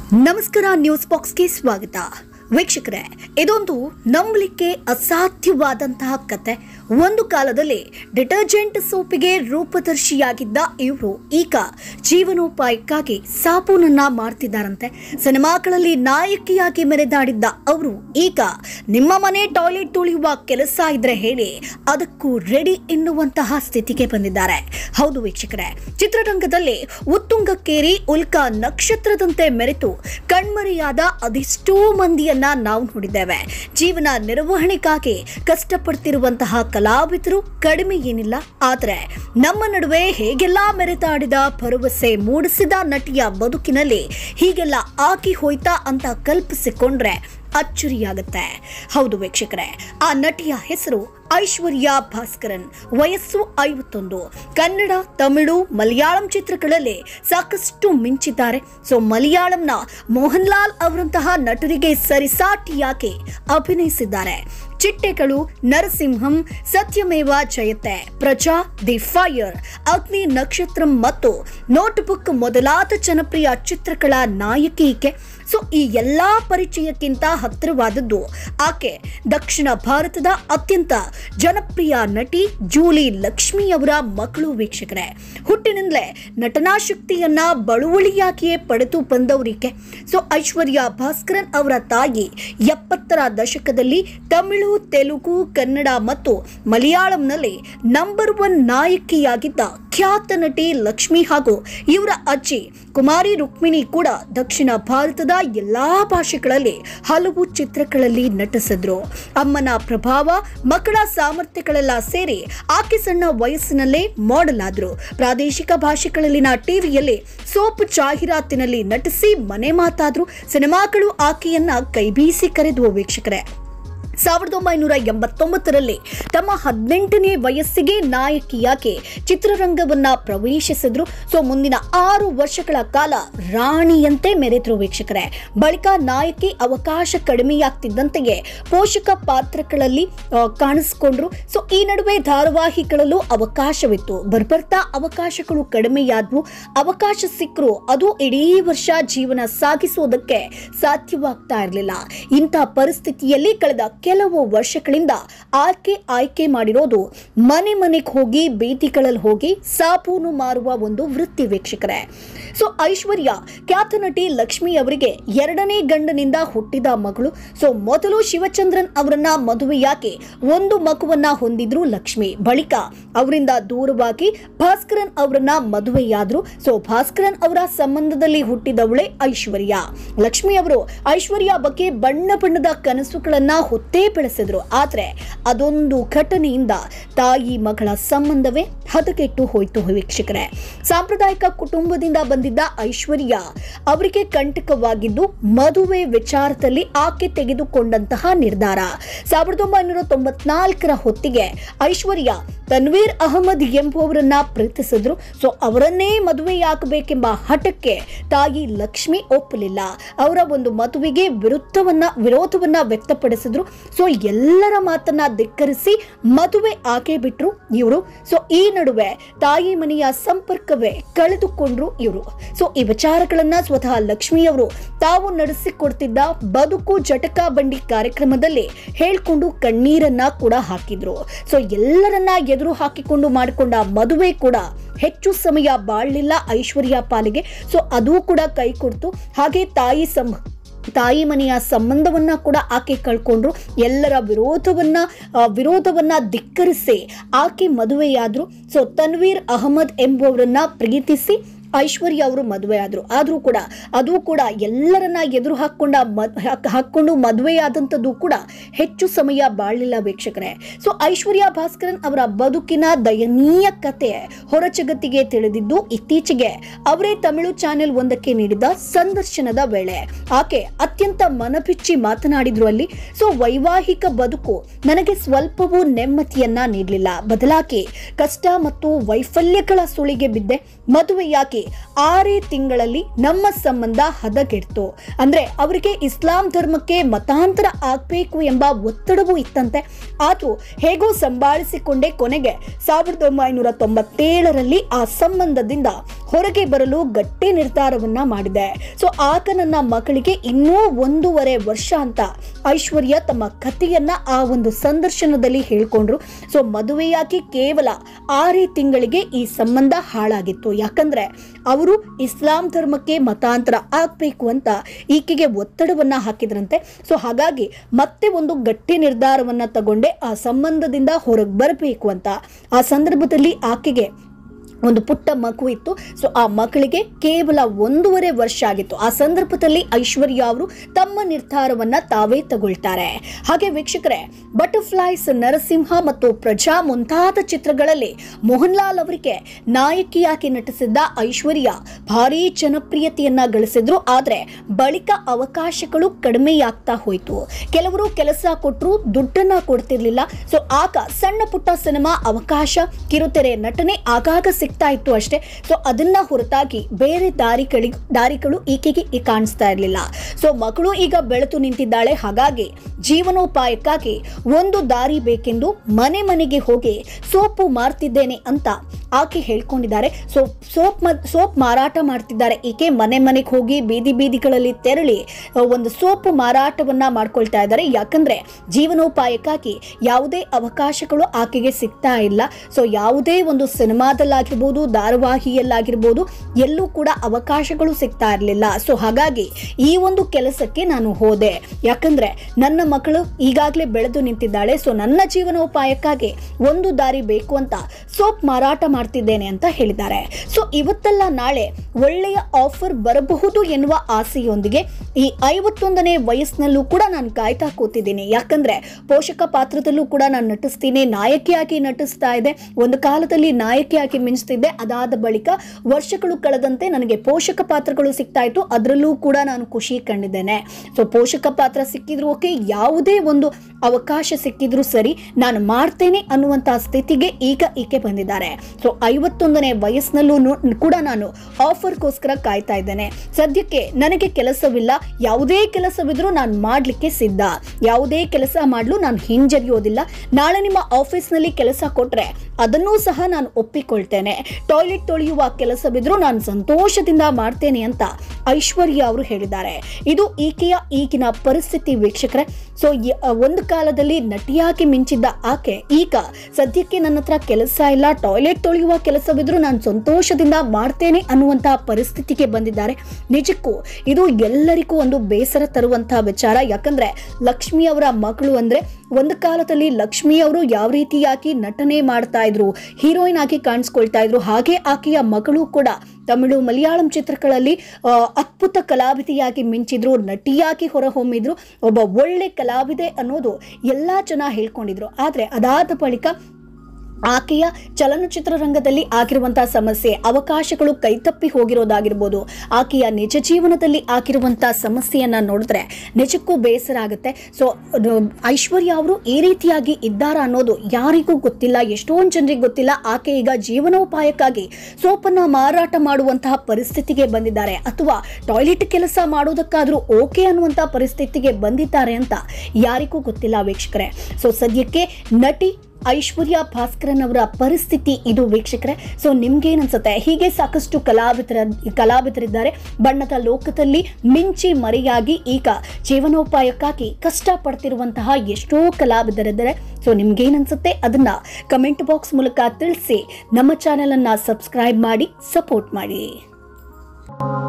ನಮಸ್ಕಾರ ನ್ಯೂಸ್ ಬಾಕ್ಸ್ಗೆ ಸ್ವಾಗತ ವೀಕ್ಷಕರೇ ಇದೊಂದು ನಂಬಲಿಕ್ಕೆ ಅಸಾಧ್ಯವಾದಂತಹ ಕತೆ ಒಂದು ಕಾಲದಲ್ಲಿ ಡಿಟರ್ಜೆಂಟ್ ಸೋಪಿಗೆ ರೂಪದರ್ಶಿಯಾಗಿದ್ದ ಇವರು ಈಗ ಜೀವನೋಪಾಯಕ್ಕಾಗಿ ಸಾಬೂನನ್ನ ಮಾಡ್ತಿದ್ದಾರಂತೆ ಸಿನಿಮಾಗಳಲ್ಲಿ ನಾಯಕಿಯಾಗಿ ಮೆರೆದಾಡಿದ್ದ ಅವರು ಈಗ ನಿಮ್ಮ ಮನೆ ಟಾಯ್ಲೆಟ್ ತೊಳೆಯುವ ಕೆಲಸ ಇದ್ರೆ ಹೇಳಿ ಅದಕ್ಕೂ ರೆಡಿ ಎನ್ನುವಂತಹ ಸ್ಥಿತಿಗೆ ಬಂದಿದ್ದಾರೆ ಹೌದು ವೀಕ್ಷಕರೇ ಚಿತ್ರರಂಗದಲ್ಲಿ ಉತ್ತುಂಗಕ್ಕೇರಿ ಉಲ್ಕಾ ನಕ್ಷತ್ರದಂತೆ ಮೆರೆತು ಕಣ್ಮರೆಯಾದ ಅದೆಷ್ಟೋ ಮಂದಿಯನ್ನ ನಾವು ನೋಡಿದ್ದೇವೆ ಜೀವನ ನಿರ್ವಹಣೆಗಾಗಿ ಕಷ್ಟಪಡ್ತಿರುವಂತಹ ಕಲಾವಿದರು ಕಡಿಮೆ ಏನಿಲ್ಲ ಆದರೆ ನಮ್ಮ ನಡುವೆ ಹೇಗೆಲ್ಲ ಮೆರೆತಾಡಿದ ಭರವಸೆ ಮೂಡಿಸಿದ ನಟಿಯ ಬದುಕಿನಲ್ಲಿ ಹೀಗೆಲ್ಲ ಆಗಿ ಹೋಯ್ತಾ ಅಂತ ಕಲ್ಪಿಸಿಕೊಂಡ್ರೆ ಅಚ್ಚರಿಯಾಗುತ್ತೆ ಹೌದು ವೀಕ್ಷಕರೇ ಆ ನಟಿಯ ಹೆಸರು ಐಶ್ವರ್ಯ ಭಾಸ್ಕರನ್ ವಯಸ್ಸು ಐವತ್ತೊಂದು ಕನ್ನಡ ತಮಿಳು ಮಲಯಾಳಂ ಚಿತ್ರಗಳಲ್ಲಿ ಸಾಕಷ್ಟು ಮಿಂಚಿದ್ದಾರೆ ಸೊ ಮಲಯಾಳಂನ ಮೋಹನ್ ಲಾಲ್ ಅವರಂತಹ ನಟರಿಗೆ ಸರಿಸಾಟಿಯಾಗಿ ಅಭಿನಯಿಸಿದ್ದಾರೆ ಚಿಟ್ಟೆಗಳು ನರಸಿಂಹಂ ಸತ್ಯಮೇವ ಜಯತೆ ಪ್ರಜಾ ದಿ ಫೈರ್ ಅಗ್ನಿ ನಕ್ಷತ್ರಂ ಮತ್ತು ನೋಟ್ಬುಕ್ ಮೊದಲಾದ ಜನಪ್ರಿಯ ಚಿತ್ರಗಳ ನಾಯಕಿ ಈಕೆ ಸೊ ಈ ಎಲ್ಲಾ ಪರಿಚಯಕ್ಕಿಂತ ಹತ್ತಿರವಾದದ್ದು ಆಕೆ ದಕ್ಷಿಣ ಭಾರತದ ಅತ್ಯಂತ ಜನಪ್ರಿಯ ನಟಿ ಜೂಲಿ ಲಕ್ಷ್ಮಿ ಅವರ ಮಕ್ಕಳು ವೀಕ್ಷಕರೇ ಹುಟ್ಟಿನಿಂದಲೇ ನಟನಾ ಶಕ್ತಿಯನ್ನ ಬಳುವಳಿಯಾಗಿಯೇ ಪಡೆದು ಬಂದವರಿಕೆ ಸೊ ಐಶ್ವರ್ಯ ಭಾಸ್ಕರನ್ ಅವರ ತಾಯಿ ಎಪ್ಪತ್ತರ ದಶಕದಲ್ಲಿ ತಮಿಳು ತೆಲುಗು ಕನ್ನಡ ಮತ್ತು ಮಲಯಾಳಂನಲ್ಲಿ ನಂಬರ್ ಒನ್ ನಾಯಕಿಯಾಗಿದ್ದ ಖ್ಯಾತ ನಟಿ ಲಕ್ಷ್ಮಿ ಹಾಗೂ ಇವರ ಅಜ್ಜಿ ಕುಮಾರಿ ರುಕ್ಮಿಣಿ ಕೂಡ ದಕ್ಷಿಣ ಭಾರತದ ಎಲ್ಲಾ ಭಾಷೆಗಳಲ್ಲಿ ಹಲವು ಚಿತ್ರಗಳಲ್ಲಿ ನಟಿಸಿದ್ರು ಅಮ್ಮನ ಪ್ರಭಾವ ಮಕ್ಕಳ ಸಾಮರ್ಥ್ಯಗಳೆಲ್ಲ ಸೇರಿ ಆಕೆ ಸಣ್ಣ ವಯಸ್ಸಿನಲ್ಲೇ ಮಾಡೆಲ್ ಆದ್ರು ಪ್ರಾದೇಶಿಕ ಭಾಷೆಗಳಲ್ಲಿನ ಟಿವಿಯಲ್ಲಿ ಸೋಪ್ ಜಾಹೀರಾತಿನಲ್ಲಿ ನಟಿಸಿ ಮನೆ ಮಾತಾದ್ರು ಸಿನಿಮಾಗಳು ಆಕೆಯನ್ನ ಕೈಬೀಸಿ ಕರೆದುವ ವೀಕ್ಷಕರೇ ಸಾವಿರದ ಒಂಬೈನೂರ ಎಂಬತ್ತೊಂಬತ್ತರಲ್ಲಿ ತಮ್ಮ ಹದಿನೆಂಟನೇ ವಯಸ್ಸಿಗೆ ನಾಯಕಿಯಾಗಿ ಚಿತ್ರರಂಗವನ್ನ ಪ್ರವೇಶಿಸಿದ್ರು ಸೊ ಮುಂದಿನ ಆರು ವರ್ಷಗಳ ಕಾಲ ರಾಣಿಯಂತೆ ಮೆರೆದ್ರು ವೀಕ್ಷಕರೇ ಬಳಿಕ ನಾಯಕಿ ಅವಕಾಶ ಕಡಿಮೆಯಾಗ್ತಿದ್ದಂತೆಯೇ ಪೋಷಕ ಪಾತ್ರಗಳಲ್ಲಿ ಆ, ಕಾಣಿಸ್ಕೊಂಡ್ರು ಸೊ ಈ ನಡುವೆ ಧಾರಾವಾಹಿಗಳಲ್ಲೂ ಅವಕಾಶವಿತ್ತು ಬರ್ಬರ್ತಾ ಅವಕಾಶಗಳು ಕಡಿಮೆಯಾದ್ವು ಅವಕಾಶ ಸಿಕ್ಕರು ಅದು ಇಡೀ ವರ್ಷ ಜೀವನ ಸಾಗಿಸುವುದಕ್ಕೆ ಸಾಧ್ಯವಾಗ್ತಾ ಇರಲಿಲ್ಲ ಇಂಥ ಪರಿಸ್ಥಿತಿಯಲ್ಲಿ ಕಳೆದ ಕೆಲವು ವರ್ಷಗಳಿಂದ ಆಕೆ ಆಯ್ಕೆ ಮಾಡಿರೋದು ಮನೆ ಮನೆಗೆ ಹೋಗಿ ಬೀದಿಗಳಲ್ಲಿ ಹೋಗಿ ಸಾಬೂನು ಮಾರುವ ಒಂದು ವೃತ್ತಿ ವೀಕ್ಷಕರೇ ಸೊ ಐಶ್ವರ್ಯ ಖ್ಯಾತ ನಟಿ ಲಕ್ಷ್ಮಿ ಅವರಿಗೆ ಎರಡನೇ ಗಂಡನಿಂದ ಹುಟ್ಟಿದ ಮಗಳು ಸೊ ಮೊದಲು ಶಿವಚಂದ್ರನ್ ಅವರನ್ನ ಮದುವೆಯಾಗಿ ಒಂದು ಮಗುವನ್ನ ಹೊಂದಿದ್ರು ಲಕ್ಷ್ಮಿ ಬಳಿಕ ಅವರಿಂದ ದೂರವಾಗಿ ಭಾಸ್ಕರನ್ ಅವರನ್ನ ಮದುವೆಯಾದ್ರು ಸೊ ಭಾಸ್ಕರನ್ ಅವರ ಸಂಬಂಧದಲ್ಲಿ ಹುಟ್ಟಿದವಳೆ ಐಶ್ವರ್ಯ ಲಕ್ಷ್ಮಿ ಅವರು ಐಶ್ವರ್ಯ ಬಗ್ಗೆ ಬಣ್ಣ ಬಣ್ಣದ ಕನಸುಗಳನ್ನ ಹೊತ್ತೇ ಬೆಳೆಸಿದ್ರು ಆದ್ರೆ ಅದೊಂದು ಘಟನೆಯಿಂದ ತಾಯಿ ಮಗಳ ಸಂಬಂಧವೇ ಹದಗೆಟ್ಟು ಹೋಯ್ತು ವೀಕ್ಷಕರೇ ಸಾಂಪ್ರದಾಯಿಕ ಕುಟುಂಬದಿಂದ ಬಂದಿದ್ದ ಐಶ್ವರ್ಯ ಅವರಿಗೆ ಕಂಟಕವಾಗಿದ್ದು ಮದುವೆ ವಿಚಾರದಲ್ಲಿ ಆಕೆ ತೆಗೆದುಕೊಂಡಂತಹ ನಿರ್ಧಾರ ಸಾವಿರದ ಒಂಬೈನೂರ ತೊಂಬತ್ನಾಲ್ಕರ ಹೊತ್ತಿಗೆ ಐಶ್ವರ್ಯ ತನ್ವೀರ್ ಅಹಮದ್ ಎಂಬುವವರನ್ನ ಪ್ರೀತಿಸಿದ್ರು ಸೊ ಅವರನ್ನೇ ಮದುವೆಯಾಗಬೇಕೆಂಬ ಹಠಕ್ಕೆ ತಾಯಿ ಲಕ್ಷ್ಮಿ ಒಪ್ಪಲಿಲ್ಲ ಅವರ ಒಂದು ಮದುವೆಗೆ ವಿರುದ್ಧವನ್ನ ವಿರೋಧವನ್ನ ವ್ಯಕ್ತಪಡಿಸಿದ್ರು ಸೊ ಎಲ್ಲರ ಮಾತನ್ನ ಧಿಕ್ಕರಿಸಿ ಮದುವೆ ಆಗೇ ಬಿಟ್ರು ಇವರು ಸೊ ಈ ನಡುವೆ ತಾಯಿ ಮನೆಯ ಸಂಪರ್ಕವೇ ಕಳೆದುಕೊಂಡ್ರು ಇವರು ಸೊ ಈ ವಿಚಾರಗಳನ್ನ ಸ್ವತಃ ಲಕ್ಷ್ಮಿಯವರು ತಾವು ನಡೆಸಿಕೊಡ್ತಿದ್ದ ಬದುಕು ಜಟಕಾ ಬಂಡಿ ಕಾರ್ಯಕ್ರಮದಲ್ಲಿ ಹೇಳ್ಕೊಂಡು ಕಣ್ಣೀರನ್ನ ಕೂಡ ಹಾಕಿದ್ರು ಸೊ ಎಲ್ಲರನ್ನ ಎದುರು ಹಾಕಿಕೊಂಡು ಮಾಡಿಕೊಂಡ ಮದುವೆ ಕೂಡ ಹೆಚ್ಚು ಸಮಯ ಬಾಳಲಿಲ್ಲ ಐಶ್ವರ್ಯ ಪಾಲಿಗೆ ಸೊ ಅದು ಕೂಡ ಕೈ ಕೊಡ್ತು ಹಾಗೆ ತಾಯಿ ಸಂ ತಾಯಿ ಮನೆಯ ಸಂಬಂಧವನ್ನ ಕೂಡ ಆಕೆ ಕಳ್ಕೊಂಡ್ರು ಎಲ್ಲರ ವಿರೋಧವನ್ನ ಆ, ವಿರೋಧವನ್ನ ಧಿಕ್ಕರಿಸಿ ಆಕೆ ಮದುವೆಯಾದ್ರು ಸೊ ತನ್ವೀರ್ ಅಹಮದ್ ಎಂಬುವರನ್ನ ಪ್ರೀತಿಸಿ ಐಶ್ವರ್ಯ ಅವರು ಮದುವೆ ಆದ್ರು ಆದ್ರೂ ಕೂಡ ಅದು ಕೂಡ ಎಲ್ಲರನ್ನ ಎದುರು ಹಾಕೊಂಡ ಮದ್- ಹಾಕ್- ಹಾಕೊಂಡು ಮದುವೆಯಾದಂಥದ್ದು ಕೂಡ ಹೆಚ್ಚು ಸಮಯ ಬಾಳಲಿಲ್ಲ ವೀಕ್ಷಕರೇ ಸೊ ಐಶ್ವರ್ಯ ಭಾಸ್ಕರನ್ ಅವರ ಬದುಕಿನ ದಯನೀಯ ಕತೆ ಹೊರ ಜಗತ್ತಿಗೆ ತಿಳಿದಿದ್ದು ಇತ್ತೀಚೆಗೆ ಅವರೇ ತಮಿಳು ಚಾನೆಲ್ ಒಂದಕ್ಕೆ ನೀಡಿದ ಸಂದರ್ಶನದ ವೇಳೆ ಆಕೆ ಅತ್ಯಂತ ಮನಬಿಚ್ಚಿ ಮಾತನಾಡಿದ್ರು ಅಲ್ಲಿ ಸೊ ವೈವಾಹಿಕ ಬದುಕು ನನಗೆ ಸ್ವಲ್ಪವೂ ನೆಮ್ಮದಿಯನ್ನ ನೀಡಲಿಲ್ಲ ಬದಲಾಗಿ ಕಷ್ಟ ಮತ್ತು ವೈಫಲ್ಯಗಳ ಸುಳಿಗೆ ಬಿದ್ದೆ ಮದುವೆಯಾಗಿ ಹೀಗಾಗಿ ಆರೇ ತಿಂಗಳಲ್ಲಿ ನಮ್ಮ ಸಂಬಂಧ ಹದಗೆಡ್ತು ಅಂದ್ರೆ ಅವರಿಗೆ ಇಸ್ಲಾಂ ಧರ್ಮಕ್ಕೆ ಮತಾಂತರ ಆಗ್ಬೇಕು ಎಂಬ ಒತ್ತಡವೂ ಇತ್ತಂತೆ ಆದ್ರೂ ಹೇಗೋ ಸಂಭಾಳಿಸಿಕೊಂಡೇ ಕೊನೆಗೆ ಸಾವಿರದ ಒಂಬೈನೂರ ತೊಂಬತ್ತೇಳರಲ್ಲಿ ಆ ಸಂಬಂಧದಿಂದ ಹೊರಗೆ ಬರಲು ಗಟ್ಟಿ ನಿರ್ಧಾರವನ್ನ ಮಾಡಿದೆ ಸೊ ಆತ ನನ್ನ ಮಗಳಿಗೆ ಇನ್ನೂ ಒಂದೂವರೆ ವರ್ಷ ಅಂತ ಐಶ್ವರ್ಯ ತಮ್ಮ ಕಥೆಯನ್ನ ಆ ಒಂದು ಸಂದರ್ಶನದಲ್ಲಿ ಹೇಳ್ಕೊಂಡ್ರು ಸೊ ಮದುವೆಯಾಗಿ ಕೇವಲ ಆರೇ ತಿಂಗಳಿಗೆ ಈ ಸಂಬಂಧ ಹಾಳಾಗಿತ್ತು ಯಾಕಂದ್ರೆ ಅವರು ಇಸ್ಲಾಂ ಧರ್ಮಕ್ಕೆ ಮತಾಂತರ ಆಗ್ಬೇಕು ಅಂತ ಈಕೆಗೆ ಒತ್ತಡವನ್ನ ಹಾಕಿದ್ರಂತೆ ಸೊ ಹಾಗಾಗಿ ಮತ್ತೆ ಒಂದು ಗಟ್ಟಿ ನಿರ್ಧಾರವನ್ನ ತಗೊಂಡೆ ಆ ಸಂಬಂಧದಿಂದ ಹೊರಗೆ ಬರಬೇಕು ಅಂತ ಆ ಸಂದರ್ಭದಲ್ಲಿ ಆಕೆಗೆ ಒಂದು ಪುಟ್ಟ ಮಗು ಇತ್ತು ಸೊ ಆ ಮಕ್ಕಳಿಗೆ ಕೇವಲ ಒಂದೂವರೆ ವರ್ಷ ಆಗಿತ್ತು ಆ ಸಂದರ್ಭದಲ್ಲಿ ಐಶ್ವರ್ಯ ಅವರು ತಮ್ಮ ನಿರ್ಧಾರವನ್ನ ತಾವೇ ತಗೊಳ್ತಾರೆ ಹಾಗೆ ವೀಕ್ಷಕರೇ ಬಟರ್ಫ್ಲೈಸ್ ನರಸಿಂಹ ಮತ್ತು ಪ್ರಜಾ ಮುಂತಾದ ಚಿತ್ರಗಳಲ್ಲಿ ಮೋಹನ್ ಲಾಲ್ ಅವರಿಗೆ ನಾಯಕಿಯಾಗಿ ನಟಿಸಿದ್ದ ಐಶ್ವರ್ಯ ಭಾರೀ ಜನಪ್ರಿಯತೆಯನ್ನ ಗಳಿಸಿದ್ರು ಆದ್ರೆ ಬಳಿಕ ಅವಕಾಶಗಳು ಕಡಿಮೆಯಾಗ್ತಾ ಹೋಯಿತು ಕೆಲವರು ಕೆಲಸ ಕೊಟ್ಟರು ದುಡ್ಡನ್ನ ಕೊಡ್ತಿರ್ಲಿಲ್ಲ ಸೊ ಆಗ ಸಣ್ಣ ಪುಟ್ಟ ಸಿನಿಮಾ ಅವಕಾಶ ಕಿರುತೆರೆ ನಟನೆ ಆಗಾಗ ಸಿಗ್ತಾ ಇತ್ತು ಅಷ್ಟೇ ಸೊ ಅದನ್ನ ಹೊರತಾಗಿ ಬೇರೆ ದಾರಿಗಳಿ ದಾರಿಗಳು ಈಕೆಗೆ ಈ ಕಾಣಿಸ್ತಾ ಇರಲಿಲ್ಲ ಸೊ ಮಗಳು ಈಗ ಬೆಳೆತು ನಿಂತಿದ್ದಾಳೆ ಹಾಗಾಗಿ ಜೀವನೋಪಾಯಕ್ಕಾಗಿ ಒಂದು ದಾರಿ ಬೇಕೆಂದು ಮನೆ ಮನೆಗೆ ಹೋಗಿ ಸೋಪು ಮಾರ್ತಿದ್ದೇನೆ ಅಂತ ಆಕೆ ಹೇಳ್ಕೊಂಡಿದ್ದಾರೆ ಸೊ ಸೋಪ್ ಸೋಪ್ ಮಾರಾಟ ಮಾಡ್ತಿದ್ದಾರೆ ಈಕೆ ಮನೆ ಮನೆಗೆ ಹೋಗಿ ಬೀದಿ ಬೀದಿಗಳಲ್ಲಿ ತೆರಳಿ ಆ, ಒಂದು ಸೋಪ್ ಮಾರಾಟವನ್ನ ಮಾಡ್ಕೊಳ್ತಾ ಇದ್ದಾರೆ ಯಾಕಂದ್ರೆ ಜೀವನೋಪಾಯಕ್ಕಾಗಿ ಯಾವುದೇ ಅವಕಾಶಗಳು ಆಕೆಗೆ ಸಿಗ್ತಾ ಇಲ್ಲ ಸೊ ಯಾವುದೇ ಒಂದು ಸಿನಿಮಾದಲ್ಲಾಗಿರ್ಬೋದು ಧಾರಾವಾಹಿಯಲ್ಲಾಗಿರ್ಬೋದು ಎಲ್ಲೂ ಕೂಡ ಅವಕಾಶಗಳು ಸಿಗ್ತಾ ಇರಲಿಲ್ಲ ಸೊ ಹಾಗಾಗಿ ಈ ಒಂದು ಕೆಲಸಕ್ಕೆ ನಾನು ಹೋದೆ ಯಾಕಂದ್ರೆ ನನ್ನ ಮಕ್ಕಳು ಈಗಾಗಲೇ ಬೆಳೆದು ನಿಂತಿದ್ದಾಳೆ ಸೊ ನನ್ನ ಜೀವನೋಪಾಯಕ್ಕಾಗಿ ಒಂದು ದಾರಿ ಬೇಕು ಅಂತ ಸೋಪ್ ಮಾರಾಟ ಮಾಡ್ತಿದ್ದೇನೆ ಅಂತ ಹೇಳಿದ್ದಾರೆ ಸೊ ಇವತ್ತೆಲ್ಲ ನಾಳೆ ಒಳ್ಳೆಯ ಆಫರ್ ಬರಬಹುದು ಎನ್ನುವ ಆಸೆಯೊಂದಿಗೆ ಈ ಐವತ್ತೊಂದನೇ ವಯಸ್ಸಿನಲ್ಲೂ ಕೂಡ ನಾನು ಕಾಯ್ತಾ ಕೂತಿದ್ದೀನಿ ಯಾಕಂದ್ರೆ ಪೋಷಕ ಪಾತ್ರದಲ್ಲೂ ಕೂಡ ನಾನು ನಟಿಸ್ತೀನಿ ನಾಯಕಿಯಾಗಿ ನಟಿಸ್ತಾ ಇದೆ ಒಂದು ಕಾಲದಲ್ಲಿ ನಾಯಕಿಯಾಗಿ ಮಿಂಚ್ತಿದ್ದೆ ಅದಾದ ಬಳಿಕ ವರ್ಷಗಳು ಕಳೆದಂತೆ ನನಗೆ ಪೋಷಕ ಪಾತ್ರಗಳು ಸಿಗ್ತಾ ಇತ್ತು ಅದರಲ್ಲೂ ಕೂಡ ನಾನು ಖುಷಿ ಕಂಡಿದ್ದೇನೆ ಸೊ ಪೋಷಕ ಪಾತ್ರ ಸಿಕ್ಕಿದ್ರು ಓಕೆ ಯಾವುದೇ ಒಂದು ಅವಕಾಶ ಸಿಕ್ಕಿದ್ರು ಸರಿ ನಾನು ಮಾಡ್ತೇನೆ ಅನ್ನುವಂತಹ ಸ್ಥಿತಿಗೆ ಈಗ ಈಕೆ ಬಂದಿದ್ದಾರೆ ಸೊ ಐವತ್ತೊಂದನೇ ವಯಸ್ಸಿನಲ್ಲೂ ನು- ಕೂಡ ನಾನು ಆಫರ್ಗೋಸ್ಕರ ಕಾಯ್ತಾ ಇದ್ದೇನೆ ಸದ್ಯಕ್ಕೆ ನನಗೆ ಕೆಲಸವಿಲ್ಲ ಯಾವುದೇ ಕೆಲಸವಿದ್ರೂ ನಾನು ಮಾಡಲಿಕ್ಕೆ ಸಿದ್ಧ ಯಾವುದೇ ಕೆಲಸ ಮಾಡಲು ನಾನು ಹಿಂಜರಿಯೋದಿಲ್ಲ ನಾಳೆ ನಿಮ್ಮ ಆಫೀಸ್ನಲ್ಲಿ ಕೆಲಸ ಕೊಟ್ರೆ ಅದನ್ನೂ ಸಹ ನಾನು ಒಪ್ಪಿಕೊಳ್ತೇನೆ ಟಾಯ್ಲೆಟ್ ತೊಳೆಯುವ ಕೆಲಸವಿದ್ರೂ ನಾನು ಸಂತೋಷದಿಂದ ಮಾಡ್ತೇನೆ ಅಂತ ಐಶ್ವರ್ಯ ಅವರು ಹೇಳಿದ್ದಾರೆ ಇದು ಈಕೆಯ ಈಗಿನ ಪರಿಸ್ಥಿತಿ ವೀಕ್ಷಕರೇ ಸೊ ಒಂದು ಕಾಲದಲ್ಲಿ ನಟಿಯಾಗಿ ಮಿಂಚಿದ್ದ ಆಕೆ ಈಗ ಸದ್ಯಕ್ಕೆ ನನ್ನ ಹತ್ರ ಕೆಲಸ ಇಲ್ಲ ಟಾಯ್ಲೆಟ್ ತೊಳೆಯುವ ಕೆಲಸವಿದ್ರೂ ನಾನು ಸಂತೋಷದಿಂದ ಮಾಡ್ತೇನೆ ಅನ್ನುವಂತಹ ಪರಿಸ್ಥಿತಿಗೆ ಬಂದಿದ್ದಾರೆ ನಿಜಕ್ಕೂ ಇದು ಎಲ್ಲರಿಗೂ ಒಂದು ಬೇಸರ ತರುವಂತಹ ವಿಚಾರ ಯಾಕಂದ್ರೆ ಲಕ್ಷ್ಮಿ ಅವರ ಮಗಳು ಅಂದ್ರೆ ಒಂದು ಕಾಲದಲ್ಲಿ ಲಕ್ಷ್ಮಿ ಅವರು ಯಾವ ರೀತಿಯಾಗಿ ನಟನೆ ಮಾಡ್ತಾ ಇದ್ರು ಹೀರೋಯಿನ್ ಆಗಿ ಕಾಣಿಸ್ಕೊಳ್ತಾ ಇದ್ರು ಹಾಗೆ ಆಕೆಯ ಮಗಳು ಕೂಡ ತಮಿಳು ಮಲಯಾಳಂ ಚಿತ್ರಗಳಲ್ಲಿ ಆ, ಅದ್ಭುತ ಕಲಾವಿದೆಯಾಗಿ ಮಿಂಚಿದ್ರು ನಟಿಯಾಗಿ ಹೊರಹೊಮ್ಮಿದ್ರು ಒಬ್ಬ ಒಳ್ಳೆ ಕಲಾವಿದೆ ಅನ್ನೋದು ಎಲ್ಲಾ ಜನ ಹೇಳ್ಕೊಂಡಿದ್ರು ಆದ್ರೆ ಅದಾದ ಬಳಿಕ ಆಕೆಯ ಚಲನಚಿತ್ರ ರಂಗದಲ್ಲಿ ಆಗಿರುವಂತಹ ಸಮಸ್ಯೆ ಅವಕಾಶಗಳು ಕೈತಪ್ಪಿ ಹೋಗಿರೋದಾಗಿರ್ಬೋದು ಆಕೆಯ ನಿಜ ಜೀವನದಲ್ಲಿ ಆಗಿರುವಂತಹ ಸಮಸ್ಯೆಯನ್ನ ನೋಡಿದ್ರೆ ನಿಜಕ್ಕೂ ಬೇಸರ ಆಗುತ್ತೆ ಸೊ ಐಶ್ವರ್ಯ ಅವರು ಈ ರೀತಿಯಾಗಿ ಇದ್ದಾರಾ ಅನ್ನೋದು ಯಾರಿಗೂ ಗೊತ್ತಿಲ್ಲ ಎಷ್ಟೊಂದು ಜನರಿಗೆ ಗೊತ್ತಿಲ್ಲ ಆಕೆ ಈಗ ಜೀವನೋಪಾಯಕ್ಕಾಗಿ ಸೋಪನ್ನ ಮಾರಾಟ ಮಾಡುವಂತಹ ಪರಿಸ್ಥಿತಿಗೆ ಬಂದಿದ್ದಾರೆ ಅಥವಾ ಟಾಯ್ಲೆಟ್ ಕೆಲಸ ಮಾಡೋದಕ್ಕಾದ್ರೂ ಓಕೆ ಅನ್ನುವಂತಹ ಪರಿಸ್ಥಿತಿಗೆ ಬಂದಿದ್ದಾರೆ ಅಂತ ಯಾರಿಗೂ ಗೊತ್ತಿಲ್ಲ ವೀಕ್ಷಕರೇ ಸೊ ಸದ್ಯಕ್ಕೆ ನಟಿ ಐಶ್ವರ್ಯ ಭಾಸ್ಕರನ್ ಅವರ ಪರಿಸ್ಥಿತಿ ಇದು ವೀಕ್ಷಕರೇ ಸೊ ನಿಮ್ಗೇನ್ ಅನ್ಸುತ್ತೆ ಹೀಗೆ ಸಾಕಷ್ಟು ಕಲಾವಿದರ ಕಲಾವಿದರಿದ್ದಾರೆ ಬಣ್ಣದ ಲೋಕದಲ್ಲಿ ಮಿಂಚಿ ಮರೆಯಾಗಿ ಈಗ ಜೀವನೋಪಾಯಕ್ಕಾಗಿ ಕಷ್ಟ ಪಡ್ತಿರುವಂತಹ ಎಷ್ಟೋ ಕಲಾವಿದರಿದ್ದಾರೆ ಸೊ ನಿಮ್ಗೇನ್ ಅನ್ಸುತ್ತೆ ಅದನ್ನ ಕಮೆಂಟ್ ಬಾಕ್ಸ್ ಮೂಲಕ ತಿಳಿಸಿ ನಮ್ಮ ಚಾನೆಲ್ ಅನ್ನ ಸಬ್ಸ್ಕ್ರೈಬ್ ಮಾಡಿ ಸಪೋರ್ಟ್ ಮಾಡಿ